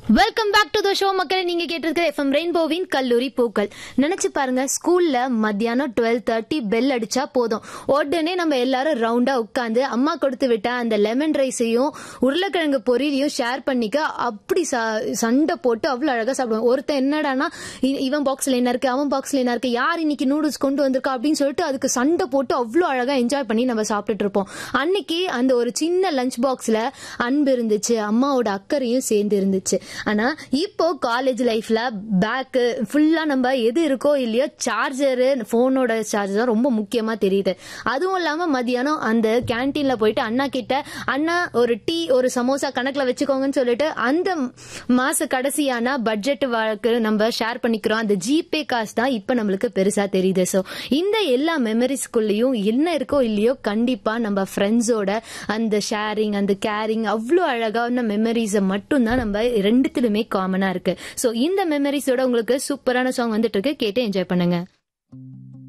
welcome back to the show மக்களை நீங்க கேட்டிருக்கிற FM ரெயின்போவின் கல்லூரி பூக்கள் நினைச்சு பாருங்க ஸ்கூல்ல மத்தியானம் டுவெல் தேர்ட்டி பெல் அடிச்சா போதும் உடனே நம்ம எல்லாரும் ரவுண்டா உட்காந்து அம்மா கொடுத்து விட்ட அந்த லெமன் ரைஸையும் உருளைக்கிழங்கு பொரியலையும் ஷேர் பண்ணிக்க அப்படி ச- சண்டை போட்டு அவ்வளவு அழகா சாப்பிடுவோம் ஒருத்தன் என்னடானா இ- இவன் பாக்ஸ்ல என்ன இருக்கு அவன் பாக்ஸ்ல என்ன இருக்கு யார் இன்னைக்கு நூடுல்ஸ் கொண்டு வந்திருக்கா அப்படின்னு சொல்லிட்டு அதுக்கு சண்டை போட்டு அவ்வளவு அழகா என்ஜாய் பண்ணி நம்ம சாப்பிட்டுட்டு இருப்போம் அன்னைக்கு அந்த ஒரு சின்ன லஞ்ச் பாக்ஸ்ல அன்பு இருந்துச்சு அம்மாவோட அக்கறையும் சேர்ந்து இருந்துச்சு ஆனா இப்போ காலேஜ் லைஃப்ல பேக்கு ஃபுல்லா நம்ம எது இருக்கோ இல்லையோ சார்ஜரு போனோட சார்ஜர் தான் ரொம்ப முக்கியமா தெரியுது அதுவும் இல்லாம மதியானம் அந்த கேன்டீன்ல போயிட்டு அண்ணா கிட்ட அண்ணா ஒரு டீ ஒரு சமோசா கணக்குல வச்சுக்கோங்கன்னு சொல்லிட்டு அந்த மாச கடைசியான பட்ஜெட் வழக்கு நம்ம ஷேர் பண்ணிக்கிறோம் அந்த ஜிபே காசு தான் இப்ப நம்மளுக்கு பெருசா தெரியுது சோ இந்த எல்லா மெமரிஸ்குள்ளேயும் என்ன இருக்கோ இல்லையோ கண்டிப்பா நம்ம ஃப்ரெண்ட்ஸோட அந்த ஷேரிங் அந்த கேரிங் அவ்வளோ அழகான மெமரிஸை மட்டும்தான் நம்ம ரெண்டுத்திலுமே காமனா இருக்கு சோ இந்த மெமரிஸோட உங்களுக்கு சூப்பரான சாங் வந்துட்டு இருக்கு கேட்டு என்ஜாய் பண்ணுங்க